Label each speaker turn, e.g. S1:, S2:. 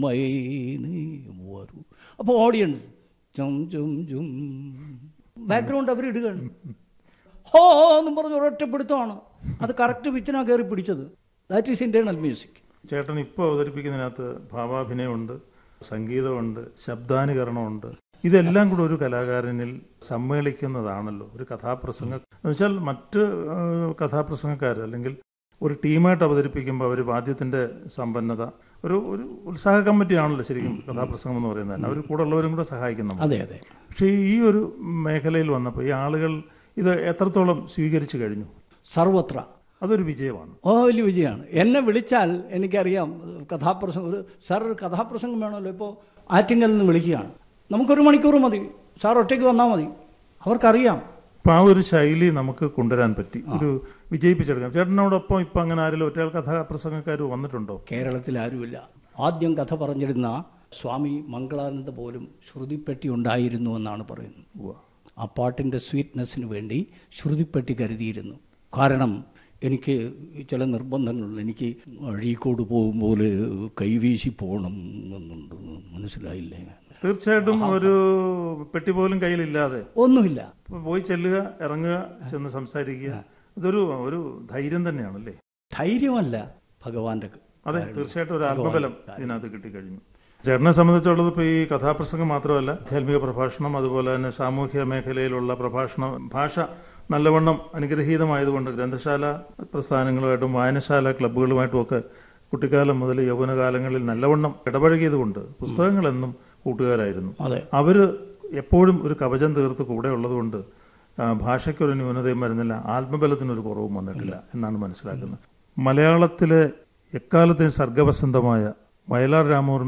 S1: മൈനി വരൂ അപ്പോൾ ഓഡിയൻസ് ചും ചും ചും ബാക്ക്ഗ്രൗണ്ട് അവർ ഇടുകയാണ് ഹോ എന്നും പറഞ്ഞ് ഒരൊറ്റപ്പിടുത്തമാണ് അത് കറക്റ്റ് പിച്ചിനാണ് കയറി പിടിച്ചത് ദാറ്റ് ഈസ് ഇന്റേണൽ മ്യൂസിക്
S2: ചേട്ടൻ ഇപ്പോൾ അവതരിപ്പിക്കുന്നതിനകത്ത് ഭാവാഭിനയമുണ്ട് സംഗീതമുണ്ട് ശബ്ദാനുകരണമുണ്ട് ഇതെല്ലാം കൂടെ ഒരു കലാകാരനിൽ സമ്മേളിക്കുന്നതാണല്ലോ ഒരു കഥാപ്രസംഗം എന്ന് വെച്ചാൽ മറ്റ് ആ, കഥാപ്രസംഗക്കാർ അല്ലെങ്കിൽ ഒരു ടീമായിട്ട് അവതരിപ്പിക്കുമ്പോൾ അവർ വാദ്യത്തിന്റെ സമ്പന്നത ഒരു ഒരു ഉത്സാഹ കമ്മിറ്റിയാണല്ലോ ശരിക്കും കഥാപ്രസംഗം എന്ന് പറയുന്നത് തന്നെ അവർ കൂടെ ഉള്ളവരും കൂടെ സഹായിക്കുന്നു
S1: അതെ അതെ
S2: പക്ഷേ ഈ ഒരു മേഖലയിൽ വന്നപ്പോൾ ഈ ആളുകൾ ഇത് എത്രത്തോളം സ്വീകരിച്ചു കഴിഞ്ഞു
S1: സർവത്ര
S2: അതൊരു വിജയമാണ്
S1: ഓ വലിയ വിജയമാണ് എന്നെ വിളിച്ചാൽ എനിക്കറിയാം കഥാപ്രസംഗം ഒരു സാർ ഒരു കഥാപ്രസംഗം വേണമല്ലോ ഇപ്പോൾ ആറ്റിങ്ങൽ നിന്ന് വിളിക്കുകയാണ് നമുക്കൊരു മണിക്കൂർ മതി സാർ ഒറ്റയ്ക്ക് വന്നാൽ മതി അവർക്കറിയാം
S2: അപ്പൊ ആ ഒരു ശൈലി നമുക്ക് കൊണ്ടുവരാൻ പറ്റി ഒരു വിജയിപ്പിച്ചെടുക്കാം ചേട്ടനോടൊപ്പം ഇപ്പൊ അങ്ങനെ ആരെങ്കിലും ഒറ്റയാൾ കഥാപ്രസംഗക്കാർ വന്നിട്ടുണ്ടോ
S1: കേരളത്തിൽ ആരുമില്ല ആദ്യം കഥ പറഞ്ഞിരുന്ന സ്വാമി മംഗളാനന്ദ പോലും ശ്രുതിപ്പെട്ടി ഉണ്ടായിരുന്നു എന്നാണ് പറയുന്നത്
S2: ഉവ്വ.
S1: ആ പാട്ടിൻ്റെ സ്വീറ്റ്നെസ്സിന് വേണ്ടി ശ്രുതിപ്പെട്ടി കരുതിയിരുന്നു കാരണം എനിക്ക് ചില നിർബന്ധങ്ങളുണ്ട് എനിക്ക് അഴീക്കോട് പോകുമ്പോൾ കൈവീശി പോകണം എന്നുണ്ട് മനസ്സിലായില്ലേ
S2: തീർച്ചയായിട്ടും ഒരു പെട്ടി പോലും കയ്യിലില്ലാതെ
S1: ഒന്നുമില്ല
S2: ഇപ്പൊ പോയി ചെല്ലുക ഇറങ്ങുക ചെന്ന് സംസാരിക്കുക ഇതൊരു ഒരു ധൈര്യം തന്നെയാണല്ലേ
S1: ധൈര്യമല്ല ഭഗവാന്റെ
S2: അതെ തീർച്ചയായിട്ടും ഒരു ആത്മബലം ഇതിനകത്ത് കിട്ടിക്കഴിഞ്ഞു ചേട്ടനെ സംബന്ധിച്ചുള്ളത് ഇപ്പോൾ ഈ കഥാപ്രസംഗം മാത്രമല്ല ആധ്യാത്മിക പ്രഭാഷണം അതുപോലെ തന്നെ സാമൂഹ്യ മേഖലയിലുള്ള പ്രഭാഷണം ഭാഷ നല്ലവണ്ണം അനുഗ്രഹീതമായതുകൊണ്ട് ഗ്രന്ഥശാല പ്രസ്ഥാനങ്ങളുമായിട്ടും വായനശാല ക്ലബ്ബുകളുമായിട്ടും ഒക്കെ കുട്ടിക്കാലം മുതൽ യൗവനകാലങ്ങളിൽ നല്ലവണ്ണം ഇടപഴകിയതുകൊണ്ട് പുസ്തകങ്ങളെന്നും കൂട്ടുകാരായിരുന്നു
S1: അതെ
S2: അവര് എപ്പോഴും ഒരു കവചം തീർത്ത് കൂടെ ഉള്ളതുകൊണ്ട് ആ, ഭാഷയ്ക്കൊരു ന്യൂനതയും വരുന്നില്ല ആത്മബലത്തിനൊരു കുറവും വന്നിട്ടില്ല എന്നാണ് മനസ്സിലാക്കുന്നത് മലയാളത്തിലെ എക്കാലത്തെയും സർഗവസന്തമായ വയലാർ രാമവർമ്മ